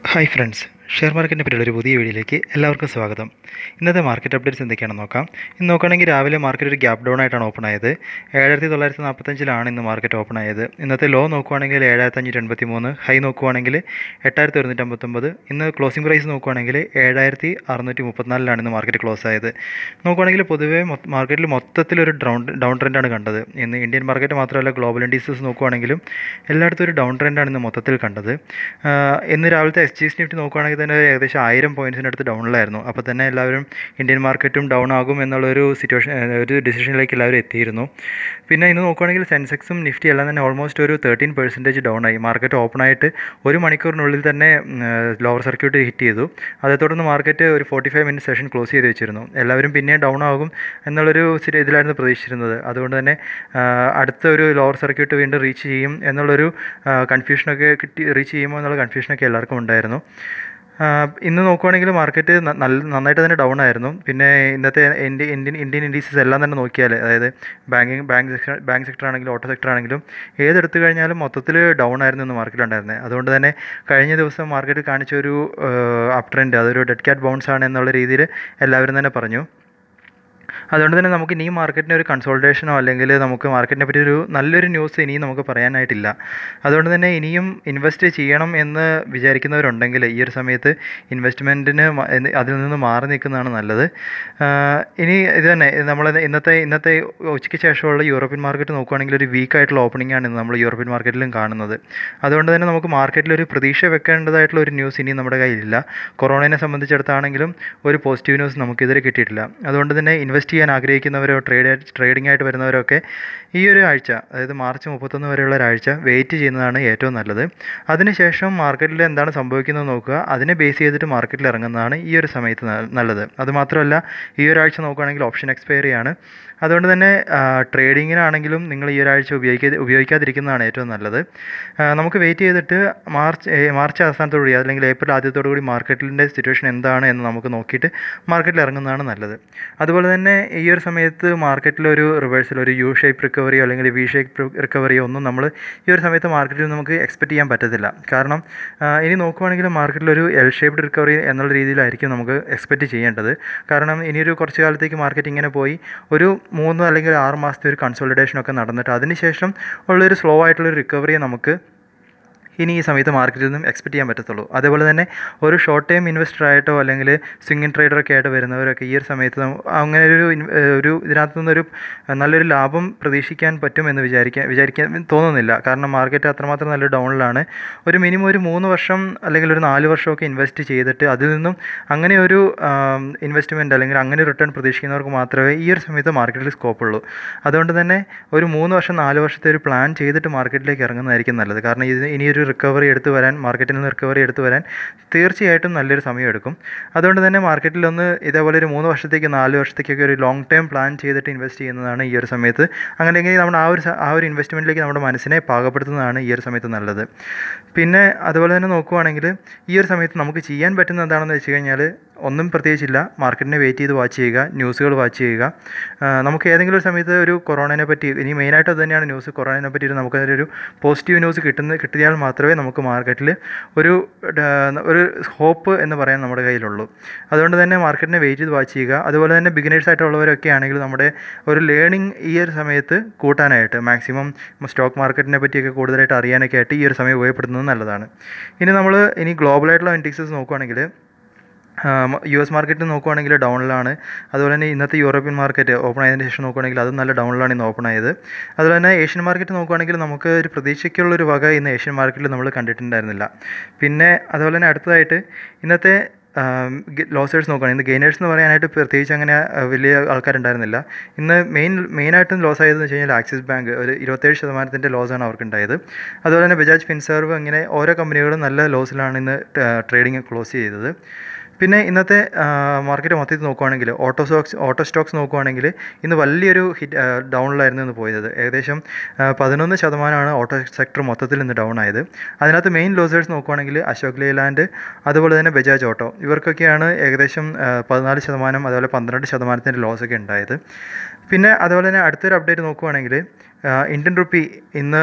hi friends share മാർക്കറ്റിനെ പറ്റിയുള്ള ഒരു പുതിയ വീഡിയോയിലേക്ക് എല്ലാവർക്കും സ്വാഗതം ഇന്നത്തെ മാർക്കറ്റ് അപ്ഡേറ്റ്സ് എന്തൊക്കെയാണെന്ന് നോക്കാം ഇന്ന് നോക്കുകയാണെങ്കിൽ രാവിലെ മാർക്കറ്റ് ഒരു ഗ്യാപ് ഡൗൺ ആയിട്ടാണ് ഓപ്പൺ ആയത് ഏഴായിരത്തി തൊള്ളായിരത്തി നാൽപ്പത്തഞ്ചിലാണ് ഇന്ന് മാർക്കറ്റ് ഓപ്പൺ ആയത് ഇന്നത്തെ ലോ നോക്കുവാണെങ്കിൽ ഏഴായിരത്തി അഞ്ഞൂറ്റി എൺപത്തി മൂന്ന് ഹൈ നോക്കുവാണെങ്കിൽ എട്ടായിരത്തി ഒരുന്നൂറ്റി അമ്പത്തൊമ്പത് ഇന്ന് ക്ലോസിംഗ് പ്രൈസ് നോക്കുവാണെങ്കിൽ ഏഴായിരത്തി അറുന്നൂറ്റി മുപ്പത്തിനാലിലാണ് ഇന്ന് മാർക്കറ്റ് ക്ലോസ് ആയത് നോക്കുവാണെങ്കിൽ പൊതുവേ മാർക്കറ്റിൽ മൊത്തത്തിലൊരു ഡൗൺ ഡൗൺ ട്രെൻഡാണ് കണ്ടത് ഇന്ന് ഇന്ത്യൻ മാർക്കറ്റ് മാത്രമല്ല ഗ്ലോബൽ ഇൻഡീസസ് നോക്കുവാണെങ്കിലും എല്ലായിടത്തും ഒരു ഡൗൺ ട്രെൻഡാണ് ഇന്ന് മൊത്തത്തിൽ കണ്ടത് ആഹ് ഇന്ന് രാവിലത്തെ എസ് ജി എസ് നിഫ്റ്റി നോക്കുവാണെങ്കിൽ തന്നെ ഏകദേശം ആയിരം പോയിൻറ്റ്സിൻ്റെ അടുത്ത് ഡൗണിലായിരുന്നു അപ്പോൾ തന്നെ എല്ലാവരും ഇന്ത്യൻ മാർക്കറ്റും ഡൗൺ ആകും എന്നുള്ളൊരു സിറ്റുവേഷൻ ഒരു ഡിസിഷനിലേക്ക് എല്ലാവരും എത്തിയിരുന്നു പിന്നെ ഇന്ന് നോക്കുവാണെങ്കിൽ സെൻസെക്സും നിഫ്റ്റി എല്ലാം തന്നെ ഓൾമോസ്റ്റ് ഒരു തേർട്ടീൻ പെർസെൻറ്റേജ് ഡൗൺ ആയി മാർക്കറ്റ് ഓപ്പൺ ആയിട്ട് ഒരു മണിക്കൂറിനുള്ളിൽ തന്നെ ലോവർ സർക്യൂട്ട് ഹിറ്റ് ചെയ്തു അതേ തുടർന്ന് മാർക്കറ്റ് ഒരു forty five minute session close ചെയ്ത് വെച്ചിരുന്നു എല്ലാവരും പിന്നെ ഡൗൺ ആകും എന്നുള്ളൊരു സിറ്റ് ഇതിലായിരുന്നു പ്രതീക്ഷിച്ചിരുന്നത് അതുകൊണ്ട് തന്നെ ആ, അടുത്ത ഒരു ലോവർ സർക്യൂട്ട് വീണ്ടും റീച്ച് ചെയ്യും എന്നുള്ളൊരു കൺഫ്യൂഷനൊക്കെ കിട്ടി റീച്ച് ചെയ്യുമോ എന്നുള്ള കൺഫ്യൂഷനൊക്കെ എല്ലാവർക്കും ഉണ്ടായിരുന്നു ആ, ഇന്ന് നോക്കുവാണെങ്കിൽ മാർക്കറ്റ് ന- നല്ല നന്നായിട്ട് തന്നെ ഡൗൺ ആയിരുന്നു പിന്നെ ഇന്നത്തെ ഇന്ത്യ ഇന്ത്യൻ ഇന്ത്യൻ ഇൻഡീസസ് എല്ലാം തന്നെ നോക്കിയാൽ അതായത് banking bank sector bank sector ആണെങ്കിലും ഓട്ടോ സെക്ടർ ആണെങ്കിലും ഏതെടുത്ത് കഴിഞ്ഞാലും മൊത്തത്തിൽ ഡൗൺ ആയിരുന്നു ഇന്ന് മാർക്കറ്റിൽ ഉണ്ടായിരുന്നത് അതുകൊണ്ട് തന്നെ കഴിഞ്ഞ ദിവസം മാർക്കറ്റ് കാണിച്ച ഒരു അപ് ട്രെൻഡ് അതൊരു ഡെഡ് ക്യാറ്റ് ബൗൺസ് ആണ് എന്നുള്ള രീതിയിൽ എല്ലാവരും തന്നെ പറഞ്ഞു അതുകൊണ്ട് തന്നെ നമുക്ക് ഇനി മാർക്കറ്റിന് ഒരു കൺസോൾട്ടേഷനോ അല്ലെങ്കിൽ നമുക്ക് മാർക്കറ്റിനെ പറ്റി ഒരു നല്ലൊരു ന്യൂസ് ഇനിയും നമുക്ക് പറയാനായിട്ടില്ല അതുകൊണ്ട് തന്നെ ഇനിയും ഇൻവെസ്റ്റ് ചെയ്യണം എന്ന് വിചാരിക്കുന്നവരുണ്ടെങ്കിൽ ഈ ഒരു സമയത്ത് ഇൻവെസ്റ്റ്മെൻറ്റിന് അതിൽ നിന്ന് മാറി നിൽക്കുന്നതാണ് നല്ലത് ആഹ് ഇനി ഇത് തന്നെ നമ്മൾ ഇന്നത്തെ ഇന്നത്തെ ഉച്ചയ്ക്ക് ശേഷമുള്ള യൂറോപ്യൻ മാർക്കറ്റ് നോക്കുകയാണെങ്കിൽ ഒരു വീക്ക് ആയിട്ടുള്ള ഓപ്പണിംഗ് ആണ് ഇന്ന് നമ്മൾ യൂറോപ്യൻ മാർക്കറ്റിലും കാണുന്നത് അതുകൊണ്ട് തന്നെ നമുക്ക് മാർക്കറ്റിൽ ഒരു പ്രതീക്ഷ വെക്കേണ്ടതായിട്ടുള്ള ഒരു ന്യൂസ് ഇനിയും നമ്മുടെ കയ്യിലില്ല കൊറോണയെ സംബന്ധിച്ചിടത്താണെങ്കിലും ഒരു പോസിറ്റീവ് ന്യൂസ് നമുക്കിതുവരെ കിട്ടിയിട്ടില്ല അതുകൊണ്ട് തന്നെ ഇൻവെസ്റ്റ് ചെയ്യാൻ ആഗ്രഹിക്കുന്നവരോ ട്രേഡ് ട്രേഡിംഗ് ആയിട്ട് വരുന്നവരോ ഒക്കെ ഈ ഒരു ആഴ്ച അതായത് മാർച്ച് മുപ്പത്തൊന്ന് വരെയുള്ള ഒരാഴ്ച വെയിറ്റ് ചെയ്യുന്നതാണ് ഏറ്റവും നല്ലത് അതിനുശേഷം മാർക്കറ്റിൽ എന്താണ് സംഭവിക്കുന്നത് നോക്കുക അതിനെ ബേസ് ചെയ്തിട്ട് മാർക്കറ്റിൽ ഇറങ്ങുന്നതാണ് ഈ ഒരു സമയത്ത് ന- നല്ലത് അതുമാത്രമല്ല ഈ ഒരാഴ്ച നോക്കുകയാണെങ്കിൽ ഓപ്ഷൻ എക്സ്പയറി ആണ് അതുകൊണ്ട് തന്നെ ട്രേഡിങ്ങിനാണെങ്കിലും നിങ്ങൾ ഈ ഒരാഴ്ച ഉപയോഗിക്കാതെ ഉപയോഗിക്കാതിരിക്കുന്നതാണ് ഏറ്റവും നല്ലത് ആ, നമുക്ക് വെയിറ്റ് ചെയ്തിട്ട് മാർച്ച് ഏ, മാർച്ച് അവസാനത്തോടുകൂടി അല്ലെങ്കിൽ ഏപ്രിൽ ആദ്യത്തോടു കൂടി മാർക്കറ്റിൻ്റെ സിറ്റുവേഷൻ എന്താണ് എന്ന് നമുക്ക് നോക്കിയിട്ട് മാർക്കറ്റിൽ ഇറങ്ങുന്നതാണ് നല്ലത് അതുപോലെ തന്നെ ഈ ഒരു സമയത്ത് മാർക്കറ്റിൽ ഒരു റിവേഴ്സൽ ഒരു യു ഷേപ്പ് റിക്കവറിയോ അല്ലെങ്കിൽ വി ഷേപ്പ് റിക്കവറിയോ ഒന്നും നമ്മൾ ഈ ഒരു സമയത്ത് മാർക്കറ്റിൽ നമുക്ക് എക്സ്പെക്റ്റ് ചെയ്യാൻ പറ്റത്തില്ല കാരണം ആ, ഇനി നോക്കുവാണെങ്കിൽ മാർക്കറ്റിൽ ഒരു എൽ ഷേപ്ഡ് റിക്കവറി എന്നുള്ള രീതിയിലായിരിക്കും നമുക്ക് എക്സ്പെക്റ്റ് ചെയ്യേണ്ടത് കാരണം ഇനിയൊരു കുറച്ച് കാലത്തേക്ക് മാർക്കറ്റ് ഇങ്ങനെ പോയി ഒരു മൂന്ന് അല്ലെങ്കിൽ ആറ് മാസത്തെ ഒരു കൺസോളിഡേഷൻ ഒക്കെ നടന്നിട്ട് അതിനുശേഷം ഉള്ളൊരു സ്ലോ ആയിട്ടുള്ളൊരു റിക്കവറിയെ നമുക്ക് ഇനി ഈ സമയത്ത് മാർക്കറ്റിൽ നിന്നും എക്സ്പെക്റ്റ് ചെയ്യാൻ പറ്റത്തുള്ളൂ അതേപോലെ തന്നെ ഒരു ഷോർട്ട് ടൈം ഇൻവെസ്റ്റർ ആയിട്ടോ അല്ലെങ്കിൽ സ്വിംഗ് ട്രേഡറൊക്കെ ആയിട്ട് വരുന്നവരൊക്കെ ഈ ഒരു സമയത്ത് നം- അങ്ങനെ ഒരു ഇൻ- ഏഹ് ഒരു ഇതിനകത്ത് നിന്നൊരു നല്ലൊരു ലാഭം പ്രതീക്ഷിക്കാൻ പറ്റുമെന്ന് വിചാരിക്കാൻ വിചാരിക്കാൻ തോന്നുന്നില്ല കാരണം മാർക്കറ്റ് അത്രമാത്രം നല്ല ഡൗണിലാണ് ഒരു മിനിമം ഒരു മൂന്ന് വർഷം അല്ലെങ്കിൽ ഒരു നാല് വർഷമൊക്കെ ഇൻവെസ്റ്റ് ചെയ്തിട്ട് അതിൽ നിന്നും അങ്ങനെ ഒരു ഇൻവെസ്റ്റ്മെൻറ്റ് അല്ലെങ്കിൽ അങ്ങനെ റിട്ടേൺ പ്രതീക്ഷിക്കുന്നവർക്ക് മാത്രമേ ഈ ഒരു സമയത്ത് മാർക്കറ്റിൽ സ്കോപ്പ് ഉള്ളൂ അതുകൊണ്ട് തന്നെ ഒരു മൂന്ന് വർഷം നാല് വർഷത്തെ ഒരു പ്ലാൻ ചെയ്തിട്ട് മാർക്കറ്റിലേക്ക് ഇറങ്ങുന്നതായിരിക്കും നല്ലത് കാരണം ഇത് ഇനിയൊരു റിക്കവറി എടുത്ത് വരാൻ മാർക്കറ്റിൽ നിന്ന് റിക്കവറി എടുത്ത് വരാൻ തീർച്ചയായിട്ടും നല്ലൊരു സമയം എടുക്കും അതുകൊണ്ട് തന്നെ മാർക്കറ്റിൽ ഒന്ന് ഇതേപോലെ ഒരു മൂന്ന് വർഷത്തേക്ക് നാല് വർഷത്തേക്കൊക്കെ ഒരു ലോങ് ടൈം പ്ലാൻ ചെയ്തിട്ട് ഇൻവെസ്റ്റ് ചെയ്യുന്നതാണ് ഈ ഒരു സമയത്ത് അങ്ങനെയെങ്കിൽ നമ്മുടെ ആ ഒരു സ- ആ ഒരു ഇൻവെസ്റ്റ്മെൻറ്റിലേക്ക് നമ്മുടെ മനസ്സിനെ പാകപ്പെടുത്തുന്നതാണ് ഈ ഒരു സമയത്ത് നല്ലത് പിന്നെ അതുപോലെ തന്നെ നോക്കുവാണെങ്കിൽ ഈ ഒരു സമയത്ത് നമുക്ക് ചെയ്യാൻ പറ്റുന്ന എന്താണെന്ന് വെച്ച് കഴിഞ്ഞാൽ ഒന്നും പ്രത്യേകിച്ചില്ല മാർക്കറ്റിനെ വെയിറ്റ് ചെയ്ത് വാച്ച് ചെയ്യുക ന്യൂസുകൾ വാച്ച് ചെയ്യുക ആ, നമുക്ക് ഏതെങ്കിലും ഒരു സമയത്ത് ഒരു കൊറോണയെ പറ്റി ഇനി മെയിനായിട്ട് അത് തന്നെയാണ് ന്യൂസ് കൊറോണയെ പറ്റി നമുക്ക് ഒരു പോസിറ്റീവ് ന്യൂസ് കിട്ടുന്ന കിട്ടിയാൽ മാത്രമേ നമുക്ക് മാർക്കറ്റിൽ ഒരു ഡ- ഒരു ഹോപ്പ് എന്ന് പറയാൻ നമ്മുടെ കയ്യിലുള്ളൂ അതുകൊണ്ട് തന്നെ മാർക്കറ്റിനെ വെയിറ്റ് ചെയ്ത് വാച്ച് ചെയ്യുക അതുപോലെ തന്നെ ബിഗിനേഴ്സ് ആയിട്ടുള്ളവരൊക്കെ ആണെങ്കിൽ നമ്മുടെ ഒരു ലേണിംഗ് ഈ ഒരു സമയത്ത് കൂട്ടാനായിട്ട് മാക്സിമം സ്റ്റോക്ക് മാർക്കറ്റിനെ പറ്റിയൊക്കെ കൂടുതലായിട്ട് അറിയാനൊക്കെ ആയിട്ട് ഈ ഒരു സമയം ഉപയോഗപ്പെടുത്തുന്നത് നല്ലതാണ് ഇനി നമ്മൾ ഇനി ഗ്ലോബലായിട്ടുള്ള ഇൻഡെക്സസ് നോക്കുകയാണെങ്കിൽ യു എസ് മാർക്കറ്റ് നോക്കുവാണെങ്കിൽ ഡൗണിലാണ് അതുപോലെ തന്നെ ഇന്നത്തെ യൂറോപ്യൻ മാർക്കറ്റ് ഓപ്പൺ ആയതിനു ശേഷം നോക്കുവാണെങ്കിൽ അതും നല്ല ഡൗണിലാണ് ഇന്ന് ഓപ്പൺ ആയത് അതുപോലെ തന്നെ ഏഷ്യൻ മാർക്കറ്റ് നോക്കുവാണെങ്കിൽ നമുക്ക് ഒരു പ്രതീക്ഷയ്ക്കുള്ളൊരു വക ഇന്ന് ഏഷ്യൻ മാർക്കറ്റിൽ നമ്മൾ കണ്ടിട്ടുണ്ടായിരുന്നില്ല പിന്നെ അതുപോലെ തന്നെ അടുത്തതായിട്ട് ഇന്നത്തെ ലോസേഴ്സ് നോക്കുകയാണ് ഇന്ന് ഗെയിനേഴ്സ് എന്ന് പറയാനായിട്ട് പ്രത്യേകിച്ച് അങ്ങനെ ആ, വലിയ ആൾക്കാരുണ്ടായിരുന്നില്ല ഇന്ന് മെയിൻ മെയിനായിട്ടും ലോസ് ആയതെന്ന് വെച്ച് കഴിഞ്ഞാൽ ആക്സിസ് ബാങ്ക് ഒരു ഇരുപത്തേഴ് ശതമാനത്തിൻ്റെ ലോസാണ് അവർക്ക് ഉണ്ടായത് അതുപോലെ തന്നെ ബജാജ് ഫിൻസർവ് അങ്ങനെ ഓരോ കമ്പനികളും നല്ല ലോസിലാണ് ഇന്ന് ട്രേഡിംഗ് ക്ലോസ് ചെയ്തത് പിന്നെ ഇന്നത്തെ മാർക്കറ്റ് മൊത്തത്തിൽ നോക്കുവാണെങ്കിൽ ഓട്ടോ സ്റ്റോക്സ് ഓട്ടോ സ്റ്റോക്സ് നോക്കുവാണെങ്കിൽ ഇന്ന് വലിയൊരു ഹിറ്റ് ഡൗണിലായിരുന്നു ഇന്ന് പോയത് ഏകദേശം ആ, പതിനൊന്ന് ശതമാനമാണ് ഓട്ടോ സെക്ടർ മൊത്തത്തിൽ ഇന്ന് ഡൗൺ ആയത് അതിനകത്ത് മെയിൻ ലോസേഴ്സ് നോക്കുവാണെങ്കിൽ അശോക് ലേലാൻഡ് അതുപോലെ തന്നെ ബജാജ് ഓട്ടോ ഇവർക്കൊക്കെയാണ് ഏകദേശം ആ, പതിനാല് ശതമാനം അതുപോലെ പന്ത്രണ്ട് ശതമാനത്തിൻ്റെ ലോസൊക്കെ ഉണ്ടായത് പിന്നെ അതുപോലെ തന്നെ അടുത്തൊരു അപ്ഡേറ്റ് നോക്കുവാണെങ്കിൽ ഇന്ത്യൻ റുപ്പി ഇന്ന്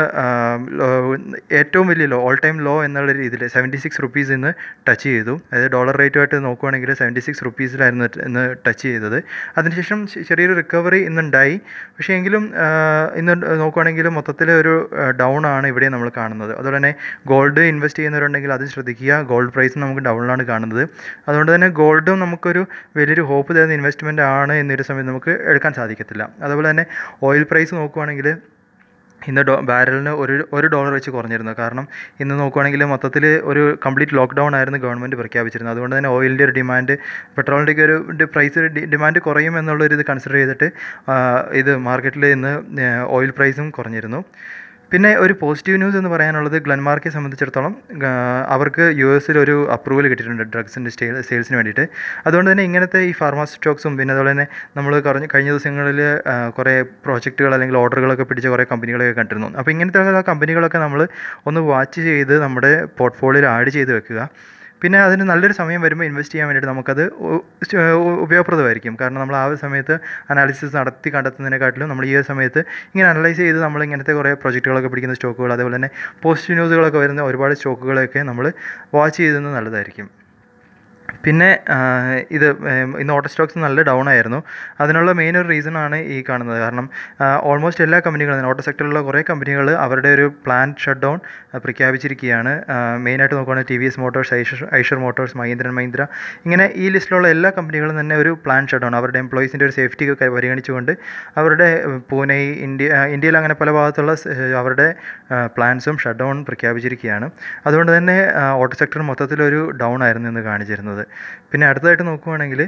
ഏറ്റവും വലിയ ലോ ഓൾ ടൈം ലോ എന്നുള്ള രീതിയിൽ സെവൻറ്റി സിക്സ് റുപ്പീസ് ഇന്ന് ടച്ച് ചെയ്തു അതായത് ഡോളർ റേറ്റുമായിട്ട് നോക്കുവാണെങ്കിൽ സെവൻറ്റി സിക്സ് റുപ്പീസിലായിരുന്നു ഇന്ന് ടച്ച് ചെയ്തത് അതിനുശേഷം ചെറിയൊരു റിക്കവറി ഇന്നുണ്ടായി പക്ഷേ എങ്കിലും ഇന്ന് നോക്കുവാണെങ്കിൽ മൊത്തത്തിൽ ഒരു ഡൗൺ ആണ് ഇവിടെ നമ്മൾ കാണുന്നത് അതുപോലെ തന്നെ ഗോൾഡ് ഇൻവെസ്റ്റ് ചെയ്യുന്നവരുണ്ടെങ്കിൽ അത് ശ്രദ്ധിക്കുക ഗോൾഡ് പ്രൈസ് നമുക്ക് ഡൗണിലാണ് കാണുന്നത് അതുകൊണ്ട് തന്നെ ഗോൾഡും നമുക്കൊരു വലിയൊരു ഹോപ്പ് തരുന്ന ഇൻവെസ്റ്റ്മെൻ്റ് ആണ് എന്നൊരു സമയത്ത് നമുക്ക് എടുക്കാൻ സാധിക്കത്തില്ല അതുപോലെ തന്നെ ഓയിൽ പ്രൈസ് നോക്കുവാണെങ്കിൽ ഇന്ന് ഡോ ബാരലിന് ഒരു ഒരു ഡോളർ വെച്ച് കുറഞ്ഞിരുന്നു കാരണം ഇന്ന് നോക്കുവാണെങ്കിൽ മൊത്തത്തിൽ ഒരു കംപ്ലീറ്റ് ലോക്ക്ഡൗൺ ആയിരുന്നു ഗവൺമെൻറ് പ്രഖ്യാപിച്ചിരുന്നത് അതുകൊണ്ട് തന്നെ ഓയിലിൻ്റെ ഒരു ഡിമാൻഡ് പെട്രോളിൻ്റെ ഒരു പ്രൈസ് ഡിമാൻഡ് കുറയും എന്നുള്ളൊരു ഇത് കൺസിഡർ ചെയ്തിട്ട് ഇത് മാർക്കറ്റിൽ ഇന്ന് ഓയിൽ പ്രൈസും കുറഞ്ഞിരുന്നു പിന്നെ ഒരു പോസിറ്റീവ് ന്യൂസ് എന്ന് പറയാനുള്ളത് ഗ്ലൻമാർക്കെ സംബന്ധിച്ചിടത്തോളം അവർക്ക് യു എസിൽ ഒരു അപ്രൂവൽ കിട്ടിയിട്ടുണ്ട് ഡ്രഗ്സിൻ്റെ സെയിൽസിന് വേണ്ടിയിട്ട് അതുകൊണ്ട് തന്നെ ഇങ്ങനത്തെ ഈ ഫാർമാ സ്റ്റോക്സും പിന്നെ അതുപോലെ തന്നെ നമ്മൾ കഴിഞ്ഞ കഴിഞ്ഞ ദിവസങ്ങളിൽ കുറേ പ്രോജക്റ്റുകൾ അല്ലെങ്കിൽ ഓർഡറുകളൊക്കെ പിടിച്ച കുറേ കമ്പനികളൊക്കെ കണ്ടിരുന്നു അപ്പോൾ ഇങ്ങനത്തെ കമ്പനികളൊക്കെ നമ്മൾ ഒന്ന് വാച്ച് ചെയ്ത് നമ്മുടെ പോർട്ട്ഫോളിയോയിൽ ആഡ് ചെയ്ത് വെക്കുക പിന്നെ അതിന് നല്ലൊരു സമയം വരുമ്പോൾ ഇൻവെസ്റ്റ് ചെയ്യാൻ വേണ്ടിയിട്ട് നമുക്കത് ഉപയോഗപ്രദമായിരിക്കും കാരണം നമ്മൾ ആ ഒരു സമയത്ത് അനാലിസിസ് നടത്തി കണ്ടെത്തുന്നതിനെക്കാട്ടിലും നമ്മൾ ഈ ഒരു സമയത്ത് ഇങ്ങനെ അനലൈസ് ചെയ്ത് നമ്മൾ ഇങ്ങനത്തെ കുറേ പ്രൊജക്റ്റുകളൊക്കെ പിടിക്കുന്ന സ്റ്റോക്കുകൾ അതേപോലെ തന്നെ പോസിറ്റീവ് ന്യൂസുകളൊക്കെ വരുന്ന ഒരുപാട് സ്റ്റോക്കുകളൊക്കെ നമ്മൾ വാച്ച് ചെയ്തത് നല്ലതായിരിക്കും പിന്നെ ഇത് ഇന്ന് ഓട്ടോ സ്റ്റോക്സ് നല്ല ഡൗൺ ആയിരുന്നു അതിനുള്ള മെയിൻ ഒരു റീസൺ ആണ് ഈ കാണുന്നത് കാരണം ഓൾമോസ്റ്റ് എല്ലാ കമ്പനികളും ഓട്ടോ സെക്ടറിലുള്ള കുറേ കമ്പനികൾ അവരുടെ ഒരു പ്ലാൻ ഷട്ട് ഡൗൺ പ്രഖ്യാപിച്ചിരിക്കുകയാണ് മെയിനായിട്ട് നോക്കുകയാണെങ്കിൽ T V S motors Eicher Eicher motors മഹീന്ദ്രൻ മഹീന്ദ്ര ഇങ്ങനെ ഈ ലിസ്റ്റിലുള്ള എല്ലാ കമ്പനികളും തന്നെ ഒരു പ്ലാൻ ഷട്ട് ഡൗൺ അവരുടെ എംപ്ലോയീസിൻ്റെ ഒരു സേഫ്റ്റി ഒക്കെ പരിഗണിച്ചുകൊണ്ട് അവരുടെ പൂനെ ഇന്ത്യ ഇന്ത്യയിൽ അങ്ങനെ പല ഭാഗത്തുള്ള അവരുടെ പ്ലാൻസും ഷട്ട് ഡൗൺ പ്രഖ്യാപിച്ചിരിക്കുകയാണ് അതുകൊണ്ട് തന്നെ ഓട്ടോ സെക്ടർ മൊത്തത്തിലൊരു ഡൗൺ ആയിരുന്നു എന്ന് കാണിച്ചിരുന്നത് പിന്നെ അടുത്തതായിട്ട് നോക്കുവാണെങ്കിൽ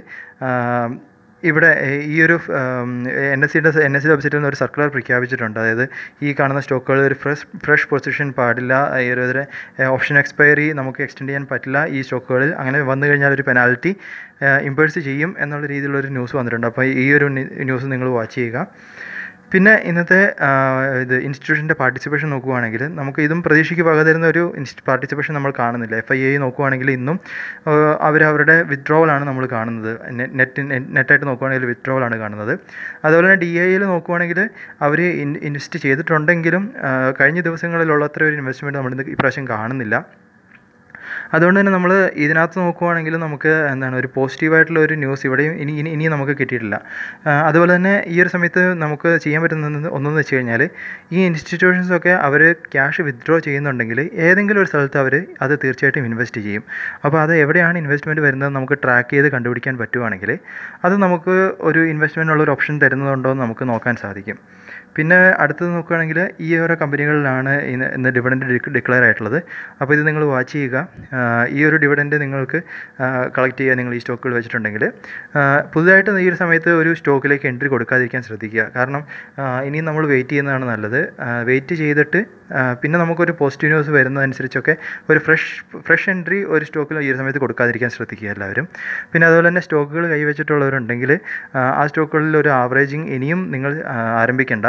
ഇവിടെ ഈ ഒരു എൻ എസ് സിയുടെ എൻ എസ് സി വെബ്സൈറ്റിൽ നിന്ന് ഒരു സർക്കുലർ പ്രഖ്യാപിച്ചിട്ടുണ്ട് അതായത് ഈ കാണുന്ന സ്റ്റോക്കുകൾ ഒരു ഫ്രഷ് ഫ്രഷ് പൊസിഷൻ പാടില്ല ഈ ഒരു ഓപ്ഷൻ എക്സ്പയറി നമുക്ക് എക്സ്റ്റെൻഡ് ചെയ്യാൻ പറ്റില്ല ഈ സ്റ്റോക്കുകളിൽ അങ്ങനെ വന്നു കഴിഞ്ഞാൽ ഒരു പെനാൽറ്റി ഇമ്പേഴ്സ് ചെയ്യും എന്നുള്ള രീതിയിലുള്ളൊരു ന്യൂസ് വന്നിട്ടുണ്ട് അപ്പോൾ ഈ ഒരു ന്യൂസ് നിങ്ങൾ വാച്ച് ചെയ്യുക പിന്നെ ഇന്നത്തെ ഇത് ഇൻസ്റ്റിറ്റ്യൂഷൻ്റെ പാർട്ടിസിപ്പേഷൻ നോക്കുകയാണെങ്കിൽ നമുക്ക് ഇതും പ്രതീക്ഷയ്ക്ക് വക തരുന്ന ഒരു പാർട്ടിസിപ്പേഷൻ നമ്മൾ കാണുന്നില്ല എഫ് ഐ ഐ നോക്കുകയാണെങ്കിൽ ഇന്നും അവർ അവരുടെ വിത്ഡ്രോവലാണ് നമ്മൾ കാണുന്നത് നെറ്റ് നെറ്റായിട്ട് നോക്കുകയാണെങ്കിൽ വിത്ഡ്രോവലാണ് കാണുന്നത് അതുപോലെ തന്നെ ഡി ഐയിൽ നോക്കുകയാണെങ്കിൽ അവർ ഇൻവെസ്റ്റ് ചെയ്തിട്ടുണ്ടെങ്കിലും കഴിഞ്ഞ ദിവസങ്ങളിലുള്ള അത്ര ഒരു ഇൻവെസ്റ്റ്മെൻറ്റ് നമ്മൾ ഇപ്രാവശ്യം കാണുന്നില്ല അതുകൊണ്ട് തന്നെ നമ്മൾ ഇതിനകത്ത് നോക്കുവാണെങ്കിൽ നമുക്ക് എന്താണ് ഒരു പോസിറ്റീവായിട്ടുള്ള ഒരു ന്യൂസ് ഇവിടെയും ഇനി ഇനി ഇനിയും നമുക്ക് കിട്ടിയിട്ടില്ല അതുപോലെ തന്നെ ഈ ഒരു സമയത്ത് നമുക്ക് ചെയ്യാൻ പറ്റുന്നത് ഒന്നെന്ന് വെച്ച് കഴിഞ്ഞാൽ ഈ ഇൻസ്റ്റിറ്റ്യൂഷൻസൊക്കെ അവർ ക്യാഷ് വിത്ഡ്രോ ചെയ്യുന്നുണ്ടെങ്കിൽ ഏതെങ്കിലും ഒരു സ്ഥലത്ത് അവർ അത് തീർച്ചയായിട്ടും ഇൻവെസ്റ്റ് ചെയ്യും അപ്പോൾ അത് എവിടെയാണ് ഇൻവെസ്റ്റ്മെൻറ്റ് വരുന്നത് നമുക്ക് ട്രാക്ക് ചെയ്ത് കണ്ടുപിടിക്കാൻ പറ്റുവാണെങ്കിൽ അത് നമുക്ക് ഒരു ഇൻവെസ്റ്റ്മെൻറ്റിനുള്ള ഒരു ഓപ്ഷൻ തരുന്നതുണ്ടോ എന്ന് നമുക്ക് നോക്കാൻ സാധിക്കും പിന്നെ അടുത്തത് നോക്കുകയാണെങ്കിൽ ഈ ഓരോ കമ്പനികളിലാണ് ഇന്ന് ഇന്ന് ഡിവിഡൻഡ് ഡിക്ലെയർ ആയിട്ടുള്ളത് അപ്പോൾ ഇത് നിങ്ങൾ വാച്ച് ചെയ്യുക ഈ ഒരു ഡിവിഡൻഡ് നിങ്ങൾക്ക് കളക്ട് ചെയ്യുക നിങ്ങൾ ഈ സ്റ്റോക്കുകൾ വെച്ചിട്ടുണ്ടെങ്കിൽ പുതുതായിട്ട് ഈ ഒരു സമയത്ത് ഒരു സ്റ്റോക്കിലേക്ക് എൻട്രി കൊടുക്കാതിരിക്കാൻ ശ്രദ്ധിക്കുക കാരണം ഇനിയും നമ്മൾ വെയിറ്റ് ചെയ്യുന്നതാണ് നല്ലത് വെയിറ്റ് ചെയ്തിട്ട് പിന്നെ നമുക്കൊരു പോസിറ്റീവ് ന്യൂസ് വരുന്നതനുസരിച്ചൊക്കെ ഒരു ഫ്രഷ് ഫ്രഷ് എൻട്രി ഒരു സ്റ്റോക്കിൽ ഈ ഒരു സമയത്ത് കൊടുക്കാതിരിക്കാൻ ശ്രദ്ധിക്കുക എല്ലാവരും പിന്നെ അതുപോലെ തന്നെ സ്റ്റോക്കുകൾ കൈവച്ചിട്ടുള്ളവരുണ്ടെങ്കിൽ ആ സ്റ്റോക്കുകളിൽ ഒരു ആവറേജിങ് ഇനിയും നിങ്ങൾ ആരംഭിക്കേണ്ട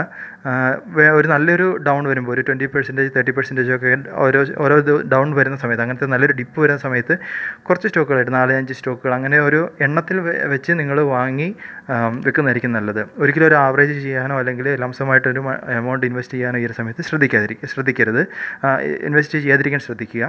ഒരു നല്ലൊരു ഡൗൺ വരുമ്പോൾ ഒരു ട്വൻറ്റി പെർസെൻറ്റേജ് തേർട്ടി പെർസെൻറ്റേജ് ഒക്കെ ഓരോ ഓരോ ഡൗൺ വരുന്ന സമയത്ത് അങ്ങനത്തെ നല്ലൊരു ഡിപ്പ് വരുന്ന സമയത്ത് കുറച്ച് സ്റ്റോക്കുകളായിട്ട് നാല് അഞ്ച് സ്റ്റോക്കുകൾ അങ്ങനെ ഒരു എണ്ണത്തിൽ വെച്ച് നിങ്ങൾ വാങ്ങി വെക്കുന്നതായിരിക്കും നല്ലത് ഒരിക്കലും ഒരു ആവറേജ് ചെയ്യാനോ അല്ലെങ്കിൽ ലംസമായിട്ടൊരു എമൗണ്ട് ഇൻവെസ്റ്റ് ചെയ്യാനോ ഈ ഒരു സമയത്ത് ശ്രദ്ധിക്കാതിരിക്കുക ശ്രദ്ധിക്കരുത് ഇൻവെസ്റ്റ് ചെയ്യാതിരിക്കാൻ ശ്രദ്ധിക്കുക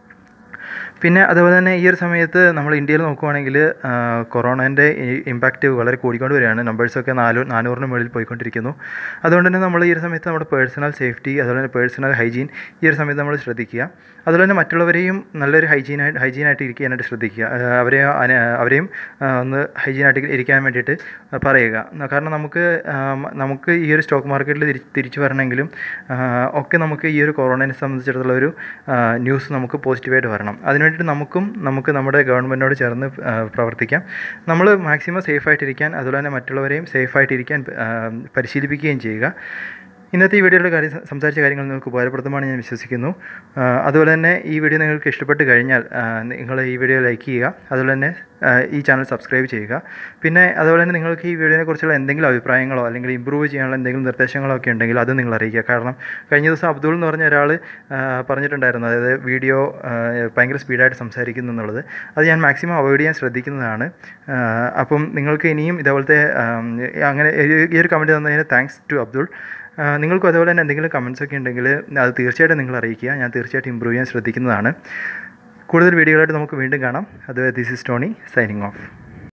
പിന്നെ അതുപോലെ തന്നെ ഈ ഒരു സമയത്ത് നമ്മൾ ഇന്ത്യയിൽ നോക്കുവാണെങ്കിൽ കൊറോണേൻ്റെ ഇമ്പാക്റ്റ് വളരെ കൂടിക്കൊണ്ട് വരികയാണ് നമ്പേഴ്സൊക്കെ നാലു നാനൂറിന് മുകളിൽ പോയിക്കൊണ്ടിരിക്കുന്നു അതുകൊണ്ട് തന്നെ നമ്മൾ ഈ ഒരു സമയത്ത് നമ്മുടെ പേഴ്സണൽ സേഫ്റ്റി അതുപോലെ തന്നെ പേഴ്സണൽ ഹൈജീൻ ഈ ഒരു സമയത്ത് നമ്മൾ ശ്രദ്ധിക്കുക അതുപോലെ തന്നെ മറ്റുള്ളവരെയും നല്ലൊരു ഹൈജീനായിട്ട് ഹൈജീനായിട്ട് ഇരിക്കാനായിട്ട് ശ്രദ്ധിക്കുക അവരെ അവരെയും ഒന്ന് ഹൈജീനായിട്ട് ഇരിക്കാൻ വേണ്ടിയിട്ട് പറയുക കാരണം നമുക്ക് നമുക്ക് ഈ ഒരു സ്റ്റോക്ക് മാർക്കറ്റിൽ തിരിച്ചു വരണമെങ്കിലും ഒക്കെ നമുക്ക് ഈ ഒരു കൊറോണയെ സംബന്ധിച്ചിടത്തോളം ഒരു ന്യൂസ് നമുക്ക് പോസിറ്റീവായിട്ട് വരണം അതിന് വേണ്ടിയിട്ട് നമുക്കും നമുക്ക് നമ്മുടെ ഗവൺമെൻറ്റിനോട് ചേർന്ന് പ്രവർത്തിക്കാം നമ്മൾ മാക്സിമം സേഫായിട്ടിരിക്കാൻ അതുപോലെ തന്നെ മറ്റുള്ളവരെയും സേഫായിട്ടിരിക്കാൻ പരിശീലിപ്പിക്കുകയും ചെയ്യുക ഇന്നത്തെ ഈ വീഡിയോയുടെ കാര്യം സംസാരിച്ച കാര്യങ്ങൾ നിങ്ങൾക്ക് ഉപകാരപ്രദമാണ് ഞാൻ വിശ്വസിക്കുന്നു അതുപോലെ തന്നെ ഈ വീഡിയോ നിങ്ങൾക്ക് ഇഷ്ടപ്പെട്ട് കഴിഞ്ഞാൽ നിങ്ങൾ ഈ വീഡിയോ ലൈക്ക് ചെയ്യുക അതുപോലെ തന്നെ ഈ ചാനൽ സബ്സ്ക്രൈബ് ചെയ്യുക പിന്നെ അതുപോലെ തന്നെ നിങ്ങൾക്ക് ഈ വീഡിയോനെ കുറിച്ചുള്ള എന്തെങ്കിലും അഭിപ്രായങ്ങളോ അല്ലെങ്കിൽ ഇമ്പ്രൂവ് ചെയ്യാനുള്ള എന്തെങ്കിലും നിർദ്ദേശങ്ങളോ ഒക്കെ ഉണ്ടെങ്കിൽ അത് നിങ്ങൾ അറിയിക്കുക കാരണം കഴിഞ്ഞ ദിവസം അബ്ദുൾ എന്ന് പറഞ്ഞ ഒരാൾ പറഞ്ഞിട്ടുണ്ടായിരുന്നു അതായത് വീഡിയോ ഭയങ്കര സ്പീഡായിട്ട് സംസാരിക്കുന്നു എന്നുള്ളത് അത് ഞാൻ മാക്സിമം അവോയ്ഡ് ചെയ്യാൻ ശ്രദ്ധിക്കുന്നതാണ് അപ്പം നിങ്ങൾക്ക് ഇനിയും ഇതേപോലത്തെ അങ്ങനെ ഈ ഒരു കമൻറ്റ് തന്നതിന് താങ്ക്സ് ടു അബ്ദുൾ ആ, നിങ്ങൾക്കും അതുപോലെ തന്നെ എന്തെങ്കിലും കമൻസ് ഒക്കെ ഉണ്ടെങ്കിൽ അത് തീർച്ചയായിട്ടും നിങ്ങൾ അറിയിക്കുക ഞാൻ തീർച്ചയായിട്ടും ഇമ്പ്രൂവ് ചെയ്യാൻ ശ്രദ്ധിക്കുന്നതാണ് കൂടുതൽ വീഡിയോകളായിട്ട് നമുക്ക് വീണ്ടും കാണാം അത് this is Tony signing of